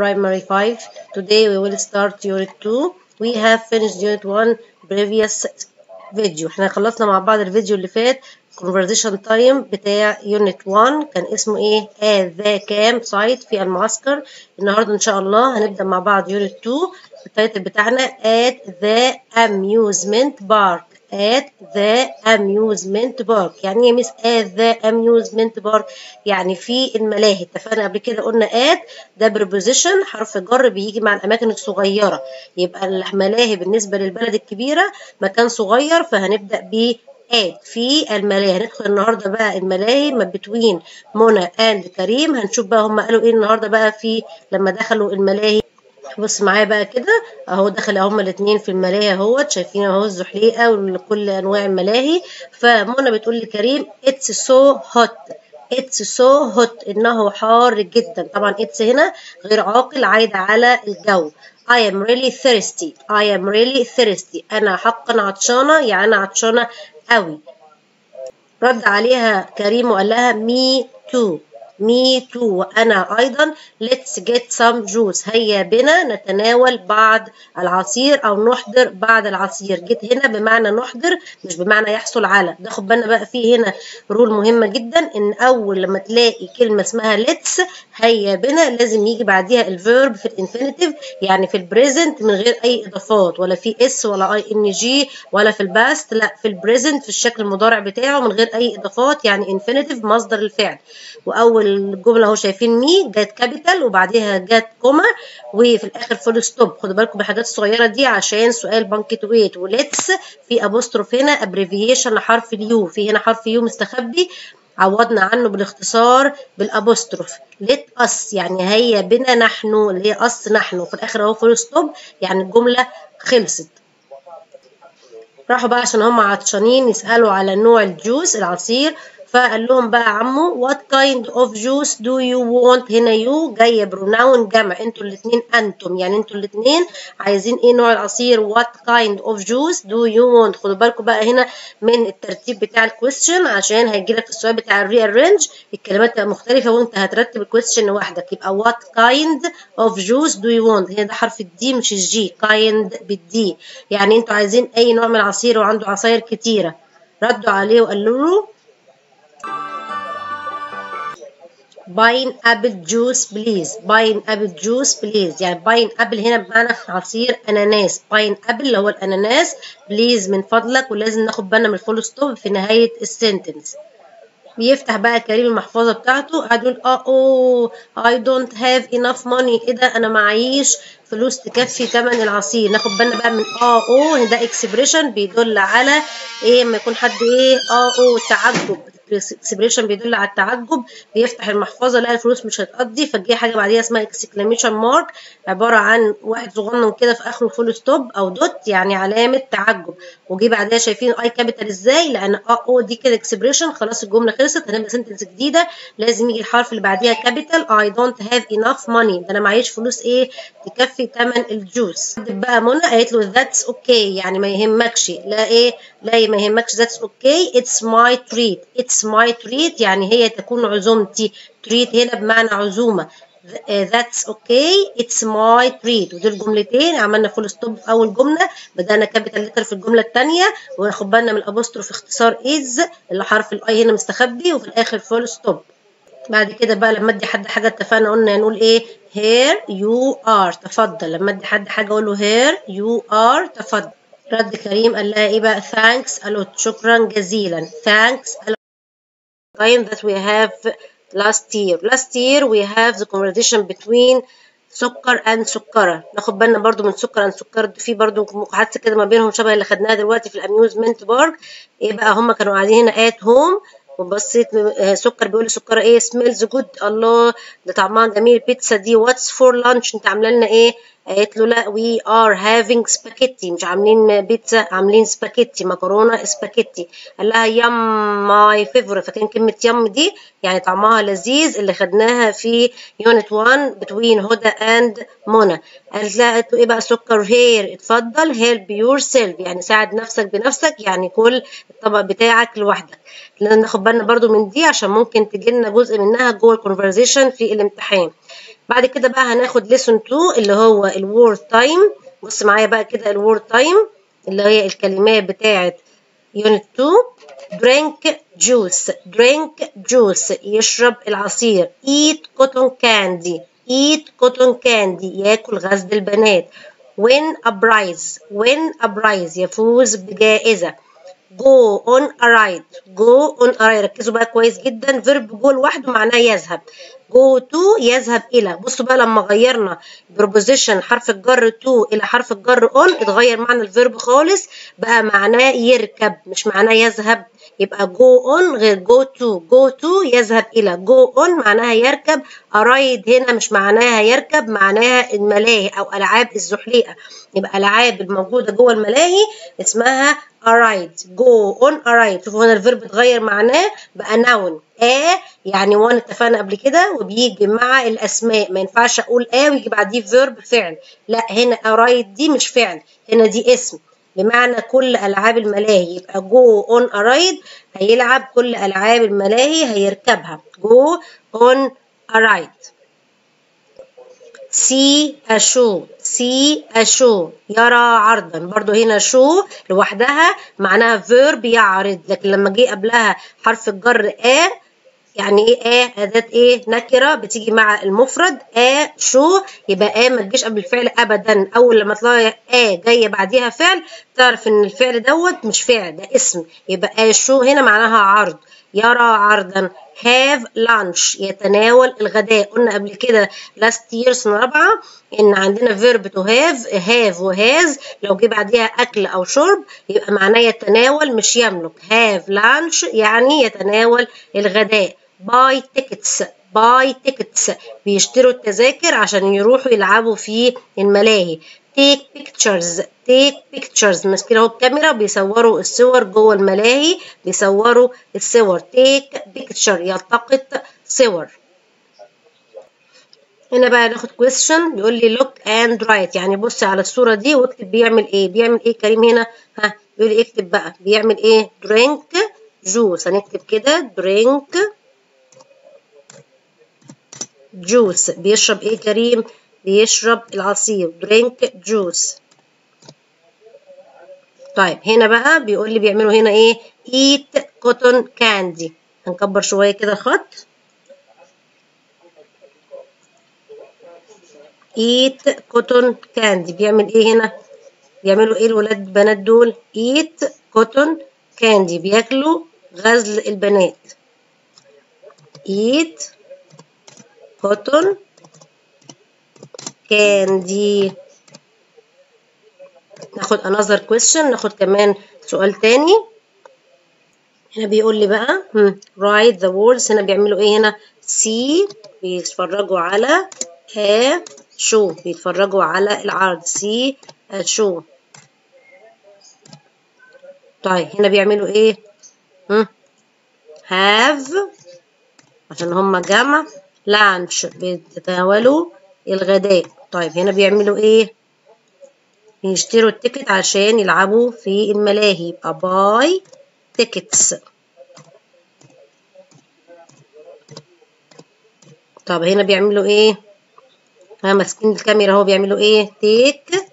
primary 5. Today we will start unit 2. We have finished unit 1 previous video. احنا خلصنا مع بعض الفيديو اللي فات conversation time بتاع unit 1 كان اسمه ايه؟ at the camp site في المعسكر. النهارده ان شاء الله هنبدأ مع بعض unit 2 التايتل بتاعنا at the amusement park. at the amusement park يعني ايه مس at the amusement park يعني في الملاهي اتفقنا قبل كده قلنا at ده preposition حرف جر بيجي مع الاماكن الصغيره يبقى الملاهي بالنسبه للبلد الكبيره مكان صغير فهنبدا ب at في الملاهي هندخل النهارده بقى الملاهي ما بتوين منى اند كريم هنشوف بقى هم قالوا ايه النهارده بقى في لما دخلوا الملاهي بص معايا بقى كده اهو دخل هما الاثنين في الملاهي اهوت شايفين اهو الزحليقه وكل انواع الملاهي فمنى بتقول لكريم اتس سو هوت اتس سو هوت انه حار جدا طبعا اتس هنا غير عاقل عايده على الجو I am really thirsty I am really thirsty أنا حقا عطشانة يعني أنا عطشانة قوي رد عليها كريم وقال لها me too me too وأنا أيضا let's get some juice هيا بنا نتناول بعض العصير أو نحضر بعض العصير جيت هنا بمعنى نحضر مش بمعنى يحصل على ده خد بالنا بقى فيه هنا رول مهمة جدا إن أول لما تلاقي كلمة اسمها let's هيا بنا لازم يجي بعديها الفيرب في الانفينيتيف يعني في البريزنت من غير أي إضافات ولا في اس ولا اي ان جي ولا في الباست لا في البريزنت في الشكل المضارع بتاعه من غير أي إضافات يعني انفينيتيف مصدر الفعل وأول الجمله اهو شايفين مي جت كابيتال وبعديها جت كوما وفي الاخر فول ستوب خدوا بالكم بالحاجات الصغيره دي عشان سؤال بانكتويت وليتس في ابوستروف هنا ابريفيشن لحرف اليو في هنا حرف يو مستخبي عوضنا عنه بالاختصار بالابوستروف ليت اس يعني هيا بنا نحن اللي هي اس نحن وفي الاخر اهو فول ستوب يعني الجمله خلصت راحوا بقى عشان هم عطشانين يسالوا على نوع الجوس العصير فقال لهم بقى عمو what kind of juice do you want هنا يو جايه بروناون جمع انتوا الاثنين انتم يعني انتوا الاثنين عايزين ايه نوع العصير what kind of juice do you want خدوا بالكم بقى هنا من الترتيب بتاع الكويستشن عشان هيجي لك في السؤال بتاع الريارنج الكلمات تبقى مختلفه وانت هترتب الكويستشن لوحدك يبقى what kind of juice do you want هنا ده حرف الدي مش الجي kind بالدي يعني انتوا عايزين اي نوع من العصير وعنده عصاير كتيره ردوا عليه وقالوا له باين ابل جوس بليز باين ابل جوس بليز يعني باين ابل هنا بمعنى عصير اناناس باين ابل اللي هو الاناناس بليز من فضلك ولازم ناخد بالنا من الفول ستوب في نهايه السنتنس بيفتح بقى كريم المحفظه بتاعته قاعد يقول اه اوه اي دونت هاف انف ماني ايه ده انا معيش فلوس تكفي ثمن العصير ناخد بالنا بقى من اه اوه ده اكسبريشن بيدل على ايه لما يكون حد ايه اه اوه تعجب اكسبريشن بيدل على التعجب بيفتح المحفظه لقى الفلوس مش هتقضي فجه حاجه بعديها اسمها اكسكلاميشن مارك عباره عن واحد صغنن كده في اخره فول ستوب او دوت يعني علامه تعجب وجي بعدها شايفين اي كابيتال ازاي لان اه او دي كده اكسبريشن خلاص الجمله خلصت هنبدا سنتنس جديده لازم يجي الحرف اللي بعديها كابيتال اي دونت هاف انف ماني ده انا معيش فلوس ايه تكفي ثمن الجوس بقى منى قالت له ذاتس اوكي okay. يعني ما يهمكش لا ايه لا ما يهمكش ذاتس اوكي اتس ماي تريت اتس ماي تريت يعني هي تكون عزومتي تريت هنا بمعنى عزومه that's okay it's my treat ودول جملتين عملنا فول ستوب في اول جمله بدانا كابيتال لتر في الجمله الثانيه وناخد بالنا من الابوستروف اختصار is اللي حرف الاي هنا مستخبي وفي الاخر فول ستوب بعد كده بقى لما ادي حد حاجه اتفقنا قلنا نقول ايه here you are تفضل لما ادي حد حاجه اقول له here you are تفضل رد كريم قال لها ايه بقى thanks قالوا شكرا جزيلا thanks time that we have last year last year we have the conversation between سكر and سكرة ناخد بالنا برضو من سكر and سكر في برضو محادثة كده ما بينهم شبه اللي خدناها دلوقتي في الاميوزمنت بارك ايه بقى هما كانوا قاعدين هنا at home وبصيت سكر بيقول لسكر ايه سميلز جود الله ده طعمها جميل البيتزا دي واتس فور لانش انت عامله لنا ايه قالت له لا وي ار هافينج سباكيتي مش عاملين بيتزا عاملين سباكيتي مكرونه سباكيتي قال لها يم ماي فيفورت فاكرين كلمه يم دي يعني طعمها لذيذ اللي خدناها في يونت 1 بتوين هدى اند منى قالت لها قالت له ايه بقى سكر هير اتفضل هيلب يور سيلف يعني ساعد نفسك بنفسك يعني كل الطبق بتاعك لوحدك لازم ناخد بالنا برضو من دي عشان ممكن تجي لنا جزء منها جوه الكونفرزيشن في الامتحان بعد كده بقى هناخد ليسون 2 اللي هو الوورد تايم بص معايا بقى كده الوورد تايم اللي هي الكلمات بتاعه يونت 2 drink juice drink juice يشرب العصير eat cotton candy eat cotton candy ياكل غزل البنات win a prize win a prize يفوز بجائزة go on a ride go on a ride ركزوا بقى كويس جدا فيرب go لوحده معناه يذهب go to يذهب إلى بصوا بقى لما غيرنا preposition حرف الجر to إلى حرف الجر on اتغير معنى الفيرب خالص بقى معناه يركب مش معناه يذهب يبقى go on غير go to go to يذهب إلى go on معناها يركب أرايد هنا مش معناها يركب معناها الملاهي أو ألعاب الزحليقة يبقى ألعاب الموجودة جوه الملاهي اسمها أرايد go on أرايد شوفوا هنا الفيرب اتغير معناه بقى noun آ يعني وان اتفقنا قبل كده وبيجي مع الأسماء ما ينفعش أقول آ ويجي بعديه فيرب فعل لا هنا أرايد دي مش فعل هنا دي اسم بمعنى كل ألعاب الملاهي يبقى جو اون أرايد هيلعب كل ألعاب الملاهي هيركبها جو اون أرايد سي أشو سي أشو يرى عرضا برضو هنا شو لوحدها معناها فيرب يعرض لكن لما جه قبلها حرف الجر آ يعني ايه اه اداه ايه نكره بتيجي مع المفرد اه شو يبقى اه ما تجيش قبل الفعل ابدا اول لما تلاقي اه جايه بعديها فعل تعرف ان الفعل دوت مش فعل ده اسم يبقى اه شو هنا معناها عرض يرى عرضا have lunch يتناول الغداء قلنا قبل كده last year سنة رابعة إن عندنا verb to have have و has لو جه بعديها أكل أو شرب يبقى معناه يتناول مش يملك have lunch يعني يتناول الغداء buy tickets buy tickets بيشتروا التذاكر عشان يروحوا يلعبوا في الملاهي take pictures take pictures ماسكين اهو الكاميرا بيصوروا الصور جوه الملاهي بيصوروا الصور take picture يلتقط صور هنا بقى ناخد question بيقول لي look and write يعني بص على الصورة دي واكتب بيعمل ايه بيعمل ايه كريم هنا ها بيقول لي اكتب بقى بيعمل ايه drink juice هنكتب كده drink juice بيشرب ايه كريم بيشرب العصير drink juice طيب هنا بقى بيقول لي بيعملوا هنا ايه eat cotton candy هنكبر شوية كده الخط eat cotton candy بيعمل ايه هنا بيعملوا ايه الولاد البنات دول eat cotton candy بياكلوا غزل البنات eat cotton candy ناخد another question ناخد كمان سؤال تاني هنا بيقول لي بقى write the words هنا بيعملوا ايه هنا see بيتفرجوا على a show بيتفرجوا على العرض see a show طيب هنا بيعملوا ايه هم have عشان هما جمع lunch بيتناولوا الغداء طيب هنا بيعملوا ايه بيشتروا التيكت عشان يلعبوا في الملاهي يبقى باي تيكتس طب هنا بيعملوا ايه ها ماسكين الكاميرا اهو بيعملوا ايه تيك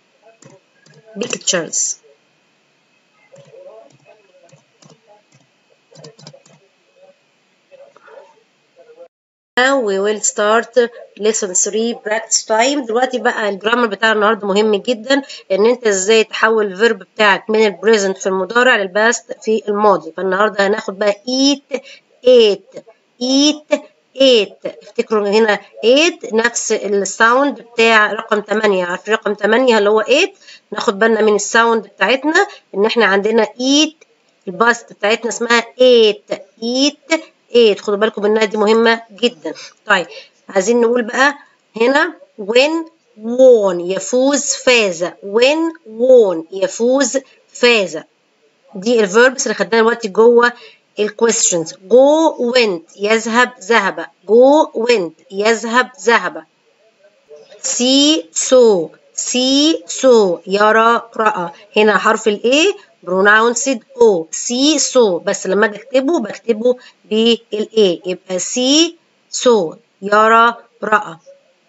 بيكتشرز Now we will start lesson 3 practice time دلوقتي بقى الجرامر بتاع النهارده مهم جدا ان انت ازاي تحول الفيرب بتاعك من البريزنت في المضارع للباست في الماضي فالنهارده هناخد بقى eat ate eat ate افتكروا هنا ate نفس الساوند بتاع رقم 8 عارفين رقم 8 اللي هو ate ناخد بالنا من الساوند بتاعتنا ان احنا عندنا eat الباست بتاعتنا اسمها ate eat ايه خدوا بالكم انها دي مهمه جدا طيب عايزين نقول بقى هنا when won يفوز فاز when won يفوز فاز دي الفيربس اللي خدناها دلوقتي جوه الكويستشنز go went يذهب ذهب go went يذهب ذهب see saw see saw يرى رأى هنا حرف الايه pronounced O see so بس لما اجي اكتبه بكتبه بالاي يبقى see so يرى رأى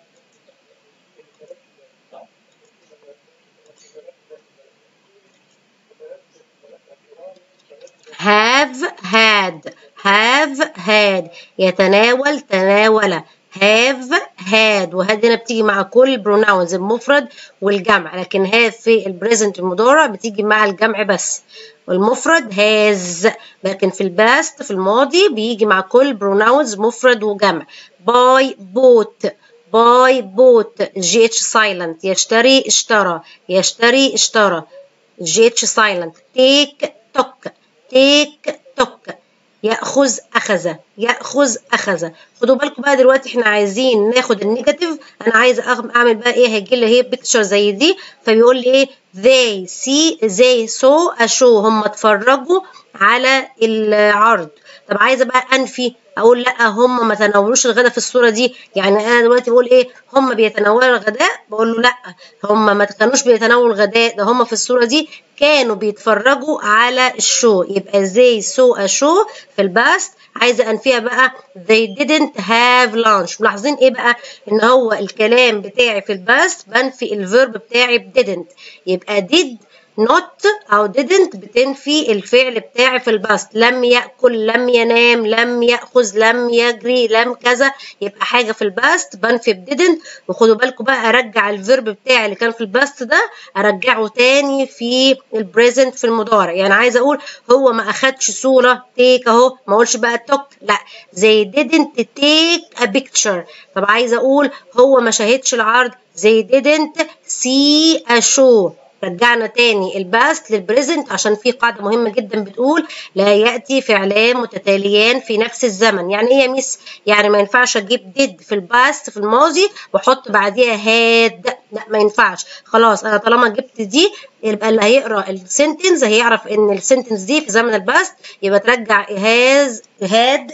have had يتناول تناول have had وهاد هنا بتيجي مع كل pronouns المفرد والجمع لكن have في البريزنت المضارع بتيجي مع الجمع بس والمفرد has لكن في الباست في الماضي بيجي مع كل pronouns مفرد وجمع buy bought buy bought جي اتش silent يشتري اشترى يشتري اشترى جي اتش silent take took take took ياخذ اخذ ياخذ اخذ خدوا بالكم بقى دلوقتي احنا عايزين ناخد النيجاتيف انا عايز اعمل بقى ايه هيجي لي هي بيكتشر زي دي فبيقول لي ايه they see they saw a show هم اتفرجوا على العرض طب عايزه بقى انفي اقول لا هم ما تناولوش الغداء في الصوره دي يعني انا دلوقتي بقول ايه هم بيتناولوا الغداء بقول له لا هم ما كانوش بيتناولوا الغداء ده هم في الصوره دي كانوا بيتفرجوا على الشو يبقى they saw a show في الباست عايزه انفيها بقى they didn't have lunch ملاحظين ايه بقى ان هو الكلام بتاعي في الباست بنفي الفيرب بتاعي didn't يبقى did not أو didn't بتنفي الفعل بتاعي في الباست لم يأكل لم ينام لم يأخذ لم يجري لم كذا يبقى حاجة في الباست بنفي ب didn't وخدوا بالكم بقى أرجع الفيرب بتاعي اللي كان في الباست ده أرجعه تاني في البريزنت في المضارع يعني عايزة أقول هو ما أخدش صورة تيك أهو ما أقولش بقى took لا they didn't take a picture طب عايزة أقول هو ما شاهدش العرض they didn't see a show رجعنا تاني الباست للبريزنت عشان في قاعدة مهمة جدا بتقول لا يأتي فعلان متتاليان في نفس الزمن يعني ايه يا ميس يعني ما ينفعش اجيب ديد في الباست في الماضي واحط بعديها هاد لا ما ينفعش خلاص انا طالما جبت دي يبقى اللي هيقرا السنتنس هيعرف ان السنتنس دي في زمن الباست يبقى ترجع هاز هاد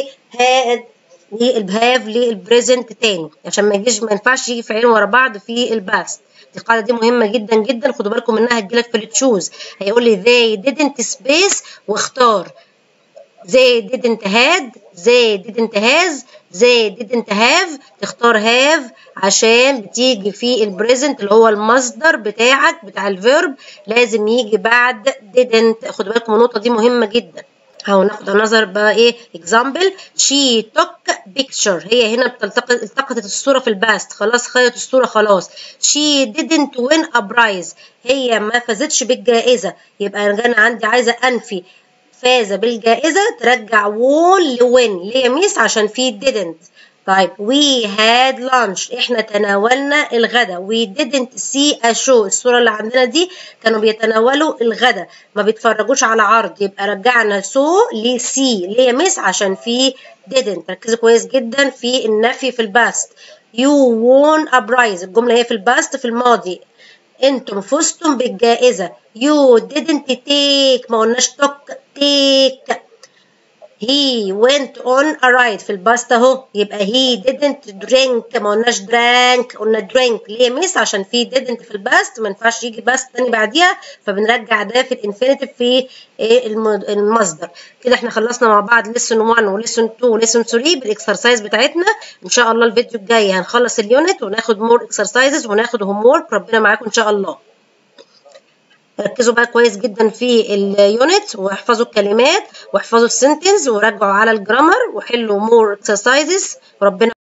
لهاد للهاف للبريزنت تاني عشان ما يجيش ما ينفعش يجي فعلين ورا بعض في الباست القاعدة دي مهمة جدا جدا خدوا بالكم منها هتجيلك في التشوز هيقول لي they didn't space واختار they didn't had they didn't has they didn't have تختار have عشان بتيجي في البريزنت اللي هو المصدر بتاعك بتاع الفيرب لازم يجي بعد didn't خدوا بالكم النقطة دي مهمة جدا اهو ناخد نظر بقى ايه example she took picture هي هنا بتلتقط التقطت الصورة في الباست خلاص خدت الصورة خلاص she didn't win a prize هي ما فازتش بالجائزة يبقى انا عندي عايزة انفي فاز بالجائزة ترجع won لوين ليه يا ميس عشان في didn't طيب we had lunch احنا تناولنا الغداء we didn't see a show الصورة اللي عندنا دي كانوا بيتناولوا الغداء ما بيتفرجوش على عرض يبقى رجعنا so ل see ليه يا مس عشان في didn't ركزوا كويس جدا في النفي في الباست you won a prize الجملة هي في الباست في الماضي انتم فزتم بالجائزة you didn't take ما قلناش took take he went on a ride في الباست اهو يبقى he didn't drink ما قلناش drank قلنا drink ليه ميس عشان في didn't في الباست ما ينفعش يجي باست تاني بعديها فبنرجع ده في الانفينيتيف في المصدر كده احنا خلصنا مع بعض lesson 1 و lesson 2 و lesson 3 بالاكسرسايز بتاعتنا ان شاء الله الفيديو الجاي هنخلص اليونت وناخد مور اكسرسايزز وناخد هوم وورك ربنا معاكم ان شاء الله ركزوا بقى كويس جدا في اليونت واحفظوا الكلمات واحفظوا السنتنس وراجعوا على الجرامر وحلوا مور اكسرسايزز وربنا